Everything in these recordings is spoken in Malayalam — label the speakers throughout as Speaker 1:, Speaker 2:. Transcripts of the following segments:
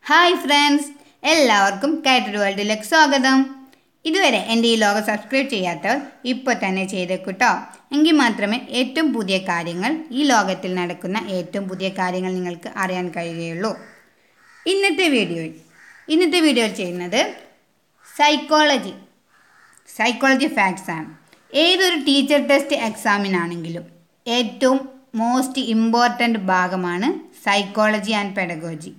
Speaker 1: ഹായ് ഫ്രണ്ട്സ് എല്ലാവർക്കും കാറ്റഡ് വേൾഡിലേക്ക് സ്വാഗതം ഇതുവരെ എൻ്റെ ഈ ലോകം സബ്സ്ക്രൈബ് ചെയ്യാത്തവർ ഇപ്പോൾ തന്നെ ചെയ്തേക്കൂട്ടോ എങ്കിൽ മാത്രമേ ഏറ്റവും പുതിയ കാര്യങ്ങൾ ഈ ലോകത്തിൽ നടക്കുന്ന ഏറ്റവും പുതിയ കാര്യങ്ങൾ നിങ്ങൾക്ക് അറിയാൻ കഴിയുകയുള്ളൂ ഇന്നത്തെ വീഡിയോയിൽ ഇന്നത്തെ വീഡിയോയിൽ ചെയ്യുന്നത് സൈക്കോളജി സൈക്കോളജി ഫാക്ട്സ് ആണ് ഏതൊരു ടീച്ചർ ടെസ്റ്റ് എക്സാമിനാണെങ്കിലും ഏറ്റവും മോസ്റ്റ് ഇമ്പോർട്ടൻ്റ് ഭാഗമാണ് സൈക്കോളജി ആൻഡ് പെഡഗോജി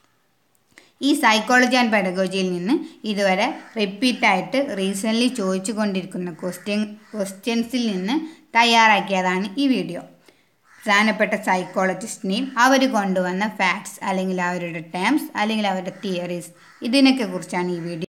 Speaker 1: ഈ സൈക്കോളജി ആൻഡ് പെഡഗോജിയിൽ നിന്ന് ഇതുവരെ റിപ്പീറ്റായിട്ട് റീസെൻ്റ്ലി ചോദിച്ചു കൊണ്ടിരിക്കുന്ന ക്വസ്റ്റ്യൻ ക്വസ്റ്റ്യൻസിൽ നിന്ന് തയ്യാറാക്കിയതാണ് ഈ വീഡിയോ പ്രധാനപ്പെട്ട സൈക്കോളജിസ്റ്റിനെയും അവർ കൊണ്ടുവന്ന ഫാക്ട്സ് അല്ലെങ്കിൽ അവരുടെ ടേംസ് അല്ലെങ്കിൽ അവരുടെ തിയറീസ് ഇതിനൊക്കെ കുറിച്ചാണ് ഈ വീഡിയോ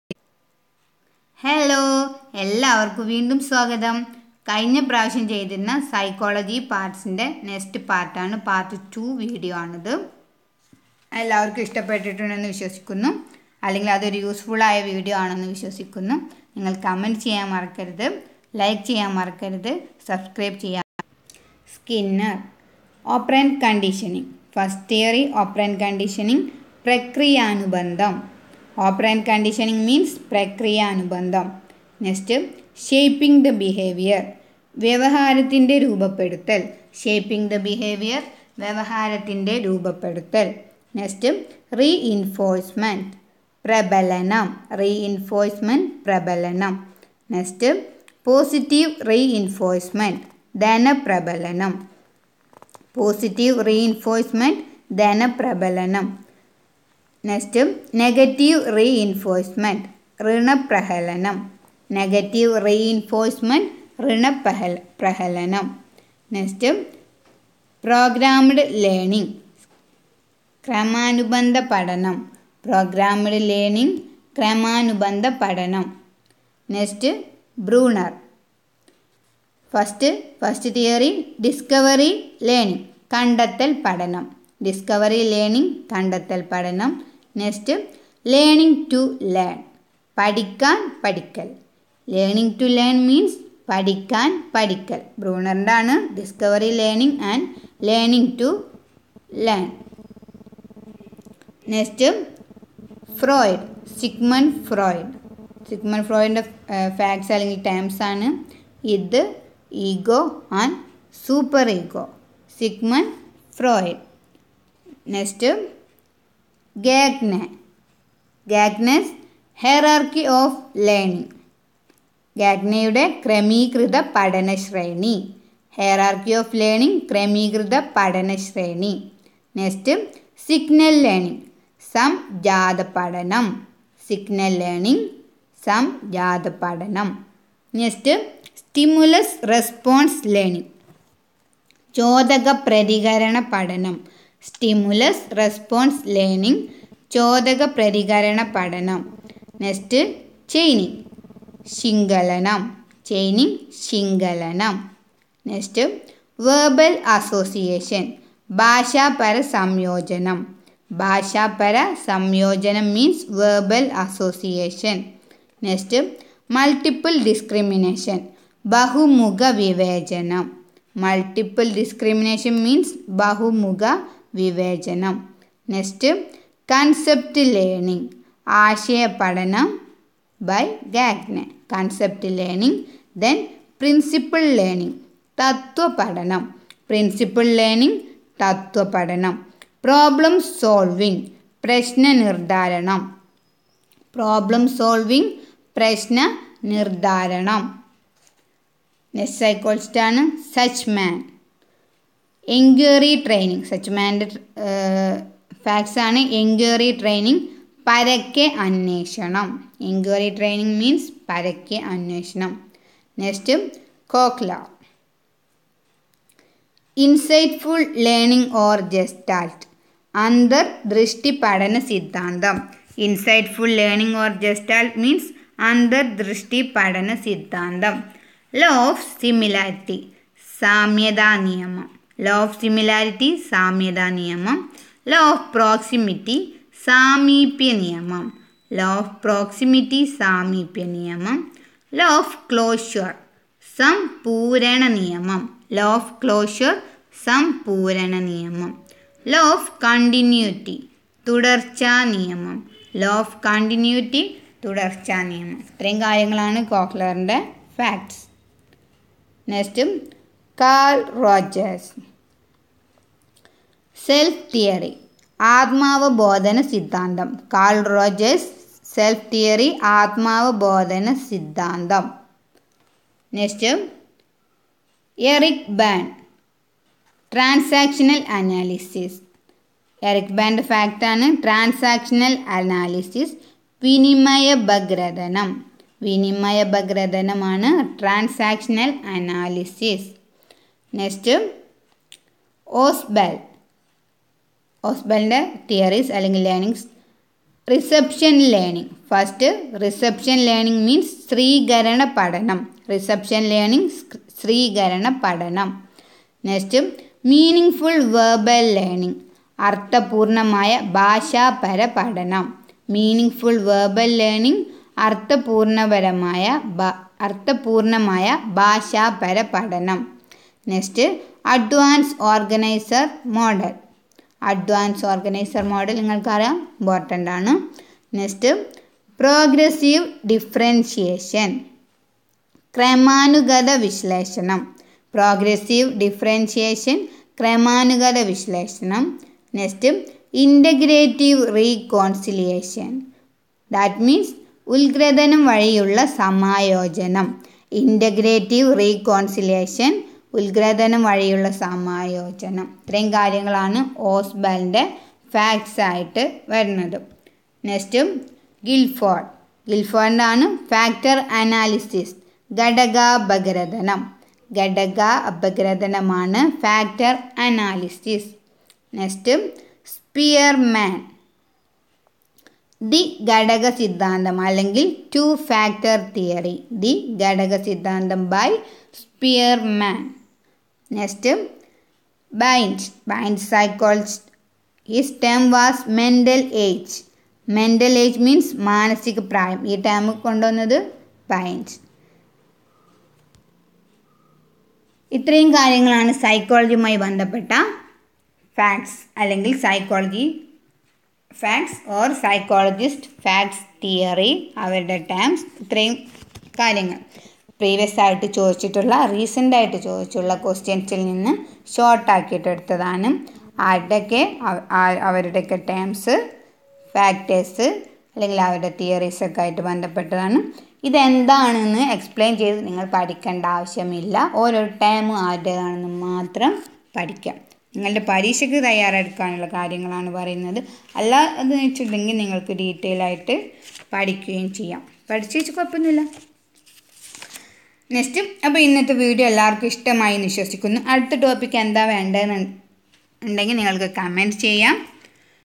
Speaker 1: ഹലോ എല്ലാവർക്കും വീണ്ടും സ്വാഗതം കഴിഞ്ഞ പ്രാവശ്യം ചെയ്തിരുന്ന സൈക്കോളജി പാർട്സിൻ്റെ നെക്സ്റ്റ് പാർട്ടാണ് പാർട്ട് ടു വീഡിയോ ആണിത് എല്ലാവർക്കും ഇഷ്ടപ്പെട്ടിട്ടുണ്ടെന്ന് വിശ്വസിക്കുന്നു അല്ലെങ്കിൽ അതൊരു യൂസ്ഫുൾ ആയ വീഡിയോ ആണെന്ന് വിശ്വസിക്കുന്നു നിങ്ങൾ കമൻറ്റ് ചെയ്യാൻ മറക്കരുത് ലൈക്ക് ചെയ്യാൻ മറക്കരുത് സബ്സ്ക്രൈബ് ചെയ്യാൻ Skinner operant conditioning first theory operant conditioning പ്രക്രിയാനുബന്ധം ഓപ്പറൻ കണ്ടീഷനിങ് മീൻസ് പ്രക്രിയാനുബന്ധം നെക്സ്റ്റ് ഷേപ്പിംഗ് ദ ബിഹേവിയർ വ്യവഹാരത്തിൻ്റെ രൂപപ്പെടുത്തൽ ഷേപ്പിംഗ് ദ ബിഹേവിയർ വ്യവഹാരത്തിൻ്റെ രൂപപ്പെടുത്തൽ നെക്സ്റ്റ് റീഇൻഫോഴ്സ്മെൻറ്റ് പ്രബലനം റീഇൻഫോഴ്സ്മെൻറ്റ് പ്രബലനം നെക്സ്റ്റ് പോസിറ്റീവ് റീഇൻഫോഴ്സ്മെൻറ്റ് ധനപ്രബലനം പോസിറ്റീവ് റീഇൻഫോഴ്സ്മെൻറ്റ് ധനപ്രബലനം നെക്സ്റ്റ് നെഗറ്റീവ് റീഇൻഫോഴ്സ്മെൻറ്റ് ഋണപ്രഹലനം നെഗറ്റീവ് റീഇൻഫോഴ്സ്മെൻറ്റ് ഋണപ്രഹല പ്രഹലനം നെക്സ്റ്റ് പ്രോഗ്രാംഡ് ലേണിംഗ് ക്രമാനുബന്ധ പഠനം പ്രോഗ്രാംഡ് ലേണിംഗ് ക്രമാനുബന്ധ പഠനം next Bruner first first theory discovery learning കണ്ടെത്തൽ പഠനം ഡിസ്കവറി ലേണിംഗ് കണ്ടെത്തൽ പഠനം നെക്സ്റ്റ് ലേണിംഗ് ടു ലേൺ പഠിക്കാൻ പഠിക്കൽ ലേണിംഗ് ടു ലേൺ മീൻസ് പഠിക്കാൻ പഠിക്കൽ ബ്രൂണറിൻ്റെ ആണ് discovery learning and learning to learn next Freud Sigmund Freud Sigmund ഫ്രോയിഡിൻ്റെ ഫാക്ട്സ് അല്ലെങ്കിൽ ടേംസ് ആണ് ഇത് ego and super ego Sigmund Freud next Gagne Gagne's hierarchy of learning ഗാഗ്നയുടെ ക്രമീകൃത പഠന ശ്രേണി ഹെറാർക്കി ഓഫ് ലേണിംഗ് ക്രമീകൃത പഠന ശ്രേണി നെക്സ്റ്റ് സിഗ്നൽ ലേണിംഗ് സംജാത പഠനം സിഗ്നൽ ലേണിംഗ് സംജാത പഠനം നെക്സ്റ്റ് സ്റ്റിമുലസ് റെസ്പോൺസ് ലേണിംഗ് ചോദക പ്രതികരണ പഠനം സ്റ്റിമുലസ് റെസ്പോൺസ് ലേണിംഗ് ചോദക പ്രതികരണ പഠനം നെക്സ്റ്റ് ചെയിനിങ് ശിങ്കലനം ചെയിനിങ് ശിങ്കലനം നെക്സ്റ്റ് വേർബൽ അസോസിയേഷൻ ഭാഷാപര സംയോജനം ഭാഷാപര സംയോജനം means verbal association next multiple discrimination ബഹുമുഖ വിവേചനം മൾട്ടിപ്പിൾ ഡിസ്ക്രിമിനേഷൻ മീൻസ് ബഹുമുഖ വിവേചനം നെക്സ്റ്റ് കൺസെപ്റ്റ് ലേണിംഗ് ആശയ പഠനം by Gagne concept learning then principle learning തത്വപഠനം പ്രിൻസിപ്പിൾ ലേണിംഗ് തത്വപഠനം പ്രോബ്ലം സോൾവിംഗ് പ്രശ്ന നിർദ്ധാരണം പ്രോബ്ലം സോൾവിംഗ് പ്രശ്ന നിർദ്ധാരണം നെക്സ്റ്റ് സൈക്കോളജിസ്റ്റ് ആണ് സച്ച് മാൻ എൻക്വയറി ട്രെയിനിങ് സച്ച് മാൻ്റെ ഫാക്ട്സ് ആണ് എൻക്വയറി ട്രെയിനിങ് പരക്കെ അന്വേഷണം എൻക്വയറി ട്രെയിനിങ് മീൻസ് പരക്കെ അന്വേഷണം next Kohler insightful learning or gestalt അന്തർദൃഷ്ടി പഠന സിദ്ധാന്തം insightful learning or gestalt means അന്തർദൃഷ്ടി പഠന സിദ്ധാന്തം ലോ ഓഫ് സിമിലാരിറ്റി സാമ്യതാ നിയമം ലോ ഓഫ് സിമിലാരിറ്റി സാമ്യതാ നിയമം ലോ ഓഫ് പ്രോക്സിമിറ്റി സാമീപ്യ നിയമം ലോ ഓഫ് പ്രോക്സിമിറ്റി സാമീപ്യ നിയമം ലോ ഓഫ് ക്ലോഷർ സംപൂരണ നിയമം ലോ ഓഫ് ക്ലോഷർ സംപൂരണ നിയമം ലോ ഓഫ് കണ്ടിന്യൂറ്റി തുടർച്ചാ നിയമം ലോ ഓഫ് കണ്ടിന്യൂറ്റി തുടർച്ചാ നിയമം ഇത്രയും കാര്യങ്ങളാണ് കോക്ലറിൻ്റെ facts next Carl Rogers self theory ആത്മാവബോധന സിദ്ധാന്തം കാൾ റോജേഴ്സ് സെൽഫ് തിയറി ആത്മാവബോധന സിദ്ധാന്തം next Eric Berne transactional analysis Eric ബാൻഡ് ഫാക്റ്റാണ് ട്രാൻസാക്ഷണൽ അനാലിസിസ് വിനിമയ ഭഗ്രഥനം വിനിമയ ഭഗ്രഥനമാണ് ട്രാൻസാക്ഷണൽ അനാലിസിസ് നെക്സ്റ്റ് ഓസ്ബെൽ ഓസ്ബെലിൻ്റെ തിയറീസ് അല്ലെങ്കിൽ learnings reception learning first reception learning means സ്ത്രീകരണ പഠനം റിസപ്ഷൻ ലേണിംഗ് സ്ത്രീകരണ പഠനം next meaningful verbal learning അർത്ഥപൂർണമായ ഭാഷാപര പഠനം മീനിങ് ഫുൾ വേർബൽ ലേണിംഗ് അർത്ഥപൂർണപരമായ അർത്ഥപൂർണമായ ഭാഷാപര പഠനം next advance organiser model advance organiser model നിങ്ങൾക്കറിയാം ഇമ്പോർട്ടൻ്റ് ആണ് നെക്സ്റ്റ് പ്രോഗ്രസീവ് ഡിഫറൻഷിയേഷൻ ക്രമാനുഗത വിശ്ലേഷണം പ്രോഗ്രസീവ് ഡിഫറൻഷിയേഷൻ ക്രമാനുഗത വിശ്ലേഷണം next integrative reconciliation that means ഉത്ഗ്രഥനം വഴിയുള്ള സമായോജനം ഇൻ്റഗ്രേറ്റീവ് റീകോൺസിലിയേഷൻ ഉത്ഗ്രഥനം വഴിയുള്ള സമായോജനം ഇത്രയും കാര്യങ്ങളാണ് ഓസ്ബലിൻ്റെ ഫാക്ട്സ് ആയിട്ട് വരുന്നത് നെക്സ്റ്റ് ഗിൽഫോർഡ് ഗിൽഫോർഡാണ് ഫാക്ടർ അനാലിസിസ് ഘടകാപഗ്രഥനം ഘടക അപഗ്രഥനമാണ് factor analysis next Spearman the ഘടക സിദ്ധാന്തം അല്ലെങ്കിൽ ടു ഫാക്ടർ തിയറി ദി ഘടക സിദ്ധാന്തം by Spearman next Binet's Binet's psychologist his term was mental age mental age means മാനസിക പ്രായം ഈ ടേം കൊണ്ടുവന്നത് ബൈൻസ് ഇത്രയും കാര്യങ്ങളാണ് സൈക്കോളജിയുമായി ബന്ധപ്പെട്ട ഫാക്ട്സ് അല്ലെങ്കിൽ psychology facts or psychologist facts theory അവരുടെ ടേംസ് ഇത്രയും കാര്യങ്ങൾ പ്രീവിയസ് ആയിട്ട് ചോദിച്ചിട്ടുള്ള റീസെൻ്റ് ആയിട്ട് ചോദിച്ചുള്ള ക്വസ്റ്റ്യൻസിൽ നിന്ന് ഷോർട്ട് ആക്കിയിട്ട് എടുത്തതാണ് ആരുടെയൊക്കെ അവരുടെയൊക്കെ ടേംസ് ഫാക്ടേഴ്സ് അല്ലെങ്കിൽ അവരുടെ തിയറീസൊക്കെ ആയിട്ട് ബന്ധപ്പെട്ടതാണ് ഇതെന്താണെന്ന് എക്സ്പ്ലെയിൻ ചെയ്ത് നിങ്ങൾ പഠിക്കേണ്ട ആവശ്യമില്ല ഓരോ ടേമും ആരുടേതാണെന്ന് മാത്രം പഠിക്കാം നിങ്ങളുടെ പരീക്ഷയ്ക്ക് തയ്യാറെടുക്കാനുള്ള കാര്യങ്ങളാണ് പറയുന്നത് അല്ല എന്ന് വെച്ചിട്ടുണ്ടെങ്കിൽ നിങ്ങൾക്ക് ഡീറ്റെയിൽ ആയിട്ട് പഠിക്കുകയും ചെയ്യാം പഠിച്ചു വെച്ച് കുഴപ്പമൊന്നുമില്ല നെക്സ്റ്റ് അപ്പോൾ ഇന്നത്തെ വീഡിയോ എല്ലാവർക്കും ഇഷ്ടമായി എന്ന് വിശ്വസിക്കുന്നു അടുത്ത ടോപ്പിക്ക് എന്താ വേണ്ടതെന്ന് ഉണ്ടെങ്കിൽ നിങ്ങൾക്ക് കമൻറ്റ് ചെയ്യാം